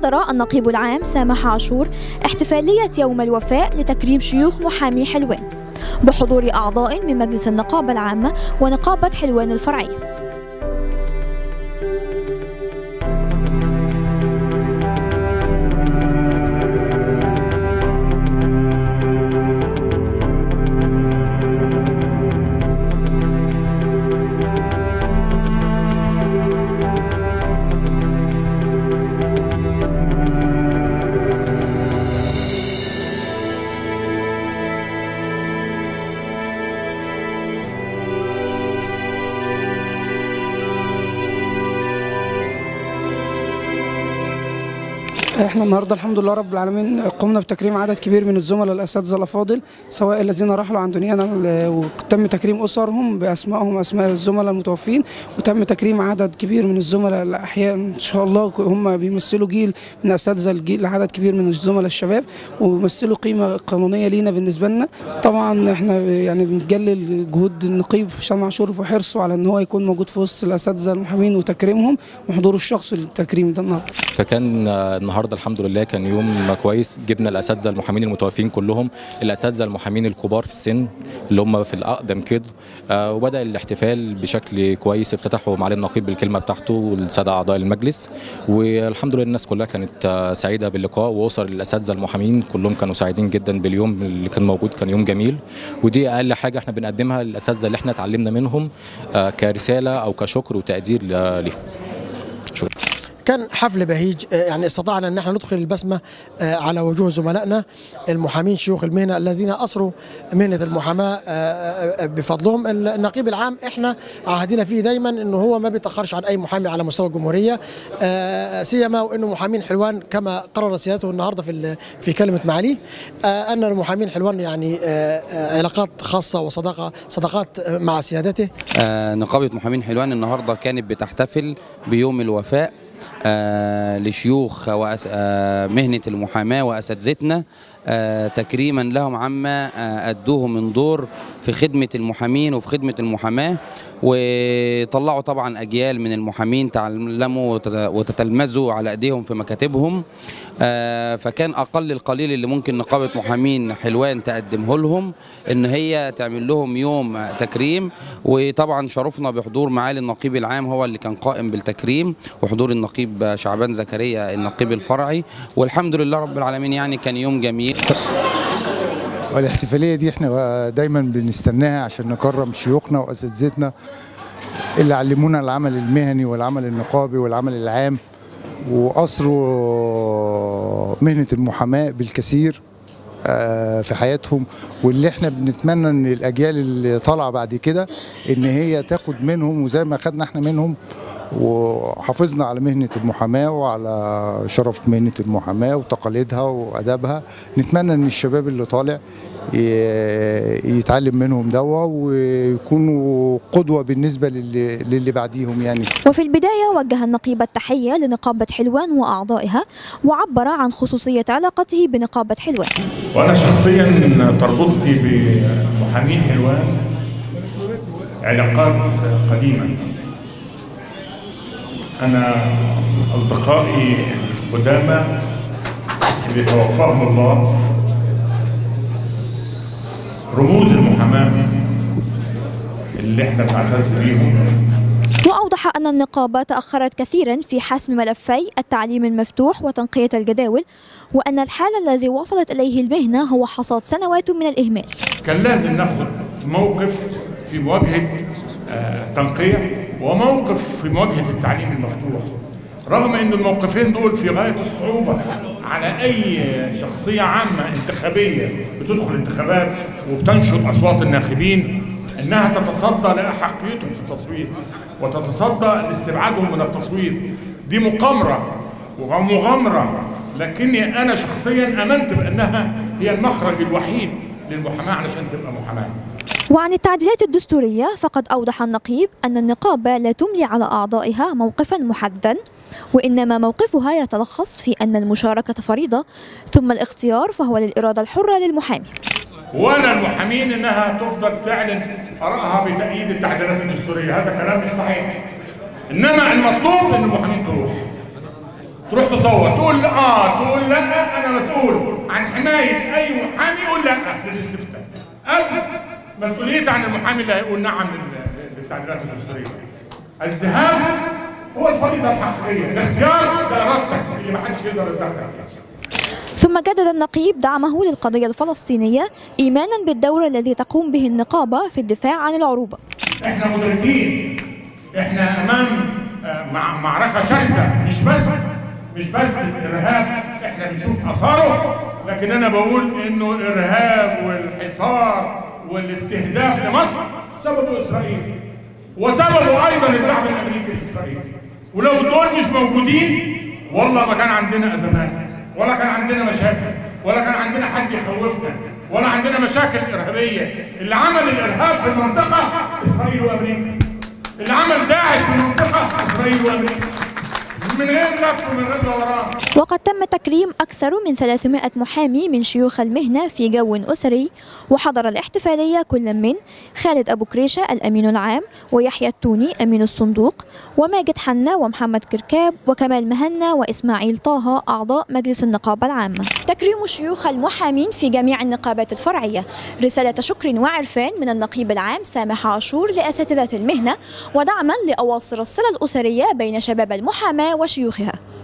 حضر النقيب العام سامح عاشور احتفالية يوم الوفاء لتكريم شيوخ محامي حلوان بحضور أعضاء من مجلس النقابة العامة ونقابة حلوان الفرعية احنا النهارده الحمد لله رب العالمين قمنا بتكريم عدد كبير من الزملاء الاساتذه الافاضل سواء الذين رحلوا عن دنيانا ال- وتم تكريم اسرهم باسمائهم اسماء الزملاء المتوفين وتم تكريم عدد كبير من الزملاء الاحياء ان شاء الله هم بيمثلوا جيل من اساتذه الجيل عدد كبير من الزملاء الشباب وبيمثلوا قيمه قانونيه لينا بالنسبه لنا طبعا احنا يعني بنجلل جهود النقيب هشام عاشور في حرصه على ان هو يكون موجود في وسط الاساتذه المحامين وتكريمهم وحضوره الشخصي للتكريم ده النهارده فكان آه، النهارده الحمد لله كان يوم كويس جبنا الاساتذه المحامين المتوفين كلهم الاساتذه المحامين الكبار في السن اللي هم في الاقدم كده آه، وبدا الاحتفال بشكل كويس افتتحوا معالي النقيب بالكلمه بتاعته والساده اعضاء المجلس والحمد لله الناس كلها كانت آه، سعيده باللقاء واسر الاساتذه المحامين كلهم كانوا سعيدين جدا باليوم اللي كان موجود كان يوم جميل ودي اقل حاجه احنا بنقدمها للاساتذه اللي احنا اتعلمنا منهم آه، كرساله او كشكر وتقدير ل- ليهم شكرا كان حفل بهيج آه، يعني استطعنا ان احنا ندخل البسمه آه، على وجوه زملائنا المحامين شيوخ المهنه الذين اسروا مهنه المحاماه آه، آه، آه، بفضلهم النقيب العام احنا عهدنا فيه دايما انه هو ما بيتاخرش عن اي محامي على مستوى الجمهوريه آه، سيما وانه محامين حلوان كما قرر سيادته النهارده في ال- في كلمه معاليه آه، ان المحامين حلوان يعني آه، آه، علاقات خاصه وصداقه صداقات آه، مع سيادته آه، نقابة محامين حلوان النهاردة كانت بتحتفل بيوم الوفاء آه، لشيوخ وأس- آه، مهنة المحاماة وأساتذتنا آه، تكريما لهم عما آه، أدوه من دور في خدمة المحامين وفي خدمة المحاماة وطلعوا طبعا أجيال من المحامين تعلموا وتت- وتتلمذوا على أيديهم في مكاتبهم آه، فكان أقل القليل اللي ممكن نقابة محامين حلوان تقدمه لهم إن هي تعمل لهم يوم آه، تكريم وطبعا شرفنا بحضور معالي النقيب العام هو اللي كان قائم بالتكريم وحضور النقيب آه، شعبان زكريا النقيب الفرعي والحمد لله رب العالمين يعني كان يوم جميل والاحتفاليه دي احنا دايما بنستناها عشان نكرم شيوخنا واساتذتنا اللي علمونا العمل المهني والعمل النقابي والعمل العام وأسروا مهنة المحاماة بالكثير آه، في حياتهم واللي احنا بنتمنى ان الاجيال اللي طالعه بعد كده ان هي تاخد منهم وزي ما خدنا احنا منهم وحافظنا على مهنة المحاماة وعلى شرف مهنة المحاماة وتقاليدها وأدابها نتمنى ان الشباب اللي طالع ي- يتعلم منهم دوا ويكونوا قدوة بالنسبة للي, للي بعديهم يعني وفي البداية وجه النقيب التحية لنقابة حلوان وأعضائها وعبر عن خصوصية علاقته بنقابة حلوان وانا شخصيا تربطني بمحامين حلوان علاقات قديمه انا اصدقائي القدامى اللي توفاهم الله رموز المحاماه اللي احنا بنعتز بيهم وأوضح أن النقابة تأخرت كثيرا في حسم ملفي التعليم المفتوح وتنقية الجداول وأن الحال الذي وصلت إليه المهنة هو حصاد سنوات من الإهمال كان لازم ناخد موقف في مواجهة آه، تنقية وموقف في مواجهة التعليم المفتوح رغم ان الموقفين دول في غاية الصعوبة على اي شخصية عامة انتخابية بتدخل انتخابات وبتنشط اصوات الناخبين انها تتصدى لاحقيتهم في التصويت وتتصدى لاستبعادهم من التصويت دي مقامرة ومغامرة لكني انا شخصيا امنت بانها هي المخرج الوحيد للمحاماة علشان تبقى محاماة وعن التعديلات الدستورية فقد أوضح النقيب أن النقابة لا تملي على أعضائها موقفا محددا وإنما موقفها يتلخص في أن المشاركة فريضة ثم الاختيار فهو للإرادة الحرة للمحامي ولا المحامين انها تفضل تعلن ارائها بتأييد التعديلات الدستورية هذا كلام مش صحيح انما المطلوب ان المحامين تروح تروح تصوت تقول اه تقول لا انا مسؤول عن حمايه اي محامي يقول لا للاستفتاء او مسؤوليتي عن المحامي اللي هيقول نعم لل- للتعديلات الدستوريه الذهاب هو الفريضه الحقيقيه الاختيار ده ارادتك اللي ما حدش يقدر يتدخل فيها ثم جدد النقيب دعمه للقضية الفلسطينية إيمانا بالدور الذي تقوم به النقابة في الدفاع عن العروبة احنا مدركين احنا امام آه، مع معركه شرسه مش بس مش بس الارهاب احنا بنشوف اثاره لكن انا بقول انه الارهاب والحصار والاستهداف لمصر سببه اسرائيل وسببه ايضا الدعم الامريكي الاسرائيلي ولو دول مش موجودين والله ما كان عندنا ازمات ولا كان عندنا مشاكل ولا كان عندنا حد يخوفنا ولا عندنا مشاكل ارهابيه اللي عمل الارهاب في المنطقه اسرائيل وامريكا اللي عمل داعش في المنطقه اسرائيل وامريكا من غير لف ومن غير دوران وقد تم تكريم أكثر من 300 محامي من شيوخ المهنة في جو أسري وحضر الاحتفالية كل من خالد أبو كريشة الأمين العام ويحيى التوني أمين الصندوق وماجد حنا ومحمد كركاب وكمال مهنا وإسماعيل طه أعضاء مجلس النقابة العامة تكريم شيوخ المحامين في جميع النقابات الفرعية رسالة شكر وعرفان من النقيب العام سامح عاشور لأساتذة المهنة ودعما لأواصر الصلة الأسرية بين شباب المحاماة وشيوخها